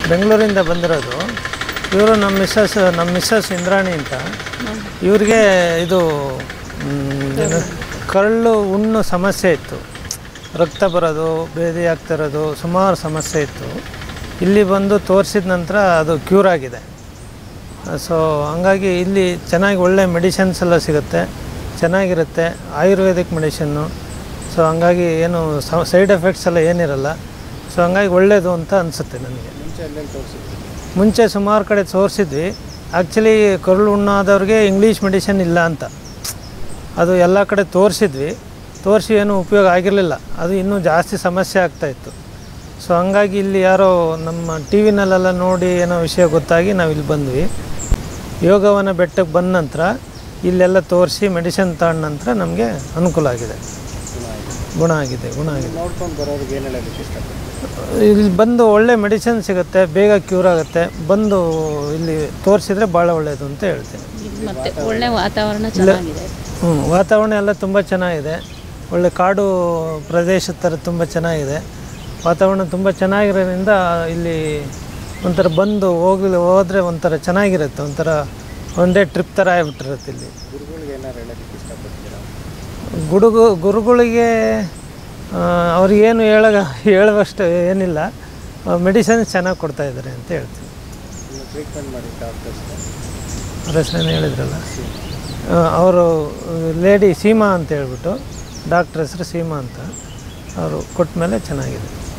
ಬೆಂಗಳೂರಿಂದ ಬಂದಿರೋದು ಇವರು ನಮ್ಮ ಮಿಸ್ಸಸ್ ನಮ್ಮ ಮಿಸ್ಸಸ್ ಇಂದ್ರಾಣಿ ಅಂತ ಇವ್ರಿಗೆ ಇದು ಮ್, ಏನು, ಕರಳು ಹುಣ್ಣು ಸಮಸ್ಯೆ ಇತ್ತು ರಕ್ತ ಬರೋದು ಬೇದಿ ಆಗ್ತಿರೋದು ಸುಮಾರು ಸಮಸ್ಯೆ ಇತ್ತು ಇಲ್ಲಿ ಬಂದು ತೋರಿಸಿದ ನಂತರ ಅದು ಕ್ಯೂರ್ ಆಗಿದೆ ಸೊ ಹಂಗಾಗಿ ಇಲ್ಲಿ ಚೆನ್ನಾಗಿ ಒಳ್ಳೆ ಮೆಡಿಸಿನ್ಸ್ ಎಲ್ಲ ಸಿಗುತ್ತೆ ಚೆನ್ನಾಗಿರುತ್ತೆ ಆಯುರ್ವೇದಿಕ್ ಮೆಡಿಷನ್ನು ಸೊ ಹಂಗಾಗಿ ಏನು ಸೈಡ್ ಎಫೆಕ್ಟ್ಸ್ ಎಲ್ಲ ಏನಿರಲ್ಲ ಸೊ ಹಂಗಾಗಿ ಒಳ್ಳೆಯದು ಅಂತ ಅನಿಸುತ್ತೆ ನನಗೆ ಮುಂಚೆ ಎಲ್ಲೆಲ್ಲಿ ತೋರಿಸಿದ್ವಿ ಮುಂಚೆ ಸುಮಾರು ಕಡೆ ತೋರಿಸಿದ್ವಿ ಆ್ಯಕ್ಚುಲಿ ಕರುಳು ಹುಣ್ಣಾದವ್ರಿಗೆ ಇಂಗ್ಲೀಷ್ ಮೆಡಿಸಿನ್ ಇಲ್ಲ ಅಂತ ಅದು ಎಲ್ಲ ಕಡೆ ತೋರಿಸಿದ್ವಿ ತೋರಿಸಿ ಏನೂ ಉಪಯೋಗ ಆಗಿರಲಿಲ್ಲ ಅದು ಇನ್ನೂ ಜಾಸ್ತಿ ಸಮಸ್ಯೆ ಆಗ್ತಾಯಿತ್ತು ಸೊ ಹಂಗಾಗಿ ಇಲ್ಲಿ ಯಾರೋ ನಮ್ಮ ಟಿ ವಿನಲ್ಲೆಲ್ಲ ನೋಡಿ ಏನೋ ವಿಷಯ ಗೊತ್ತಾಗಿ ನಾವು ಇಲ್ಲಿ ಬಂದ್ವಿ ಯೋಗವನ ಬೆಟ್ಟಕ್ಕೆ ಬಂದ ನಂತರ ಇಲ್ಲೆಲ್ಲ ತೋರಿಸಿ ಮೆಡಿಸಿನ್ ತಗೊಂಡ ನಂತರ ನಮಗೆ ಅನುಕೂಲ ಆಗಿದೆ ಗುಣ ಆಗಿದೆ ಗುಣ ಆಗಿದೆ ನೋಡ್ಕೊಂಡು ಬರೋರಿಗೆ ಏನು ಹೇಳೋದಕ್ಕೆ ಇಷ್ಟಪಡ್ತೀವಿ ಇಲ್ಲಿ ಬಂದು ಒಳ್ಳೆ ಮೆಡಿಸಿನ್ ಸಿಗುತ್ತೆ ಬೇಗ ಕ್ಯೂರ್ ಆಗುತ್ತೆ ಬಂದು ಇಲ್ಲಿ ತೋರಿಸಿದ್ರೆ ಭಾಳ ಒಳ್ಳೆಯದು ಅಂತ ಹೇಳ್ತೀನಿ ಇಲ್ಲಿ ಮತ್ತೆ ಒಳ್ಳೆ ವಾತಾವರಣ ಚೆನ್ನಾಗಿದೆ ಹ್ಞೂ ವಾತಾವರಣ ಎಲ್ಲ ತುಂಬ ಚೆನ್ನಾಗಿದೆ ಒಳ್ಳೆ ಕಾಡು ಪ್ರದೇಶದ ಥರ ತುಂಬ ಚೆನ್ನಾಗಿದೆ ವಾತಾವರಣ ತುಂಬ ಚೆನ್ನಾಗಿರೋದ್ರಿಂದ ಇಲ್ಲಿ ಒಂಥರ ಬಂದು ಹೋಗಲಿ ಹೋದರೆ ಒಂಥರ ಚೆನ್ನಾಗಿರುತ್ತೆ ಒಂಥರ ಒಂದೇ ಟ್ರಿಪ್ ಥರ ಆಗಿಬಿಟ್ಟಿರುತ್ತೆ ಇಲ್ಲಿ ಗುರುಗಳಿಗೆ ಏನಾರು ಹೇಳೋದಕ್ಕೆ ಇಷ್ಟಪಡ್ತೀರಾ ಗುಡುಗು ಗುರುಗಳಿಗೆ ಆ, ಅವ್ರಿಗೇನು ಹೇಳ ಹೇಳುವಷ್ಟು ಏನಿಲ್ಲ ಮೆಡಿಸಿನ್ಸ್ ಚೆನ್ನಾಗಿ ಕೊಡ್ತಾ ಇದ್ದಾರೆ ಅಂತ ಹೇಳ್ತೀನಿ ಇನ್ನು ಟ್ರೀಟ್ಮೆಂಟ್ ಮಾಡಿ ಡಾಕ್ಟರ್ಸ್ ಅವ್ರ ಹೆಸರೇನು ಹೇಳಿದ್ರಲ್ಲ ಅವರು ಲೇಡಿ ಸೀಮಾ ಅಂತ ಹೇಳ್ಬಿಟ್ಟು ಡಾಕ್ಟ್ರ್ ಹೆಸರು ಸೀಮಾ ಅಂತ ಅವರು ಕೊಟ್ಟ ಮೇಲೆ ಚೆನ್ನಾಗಿದೆ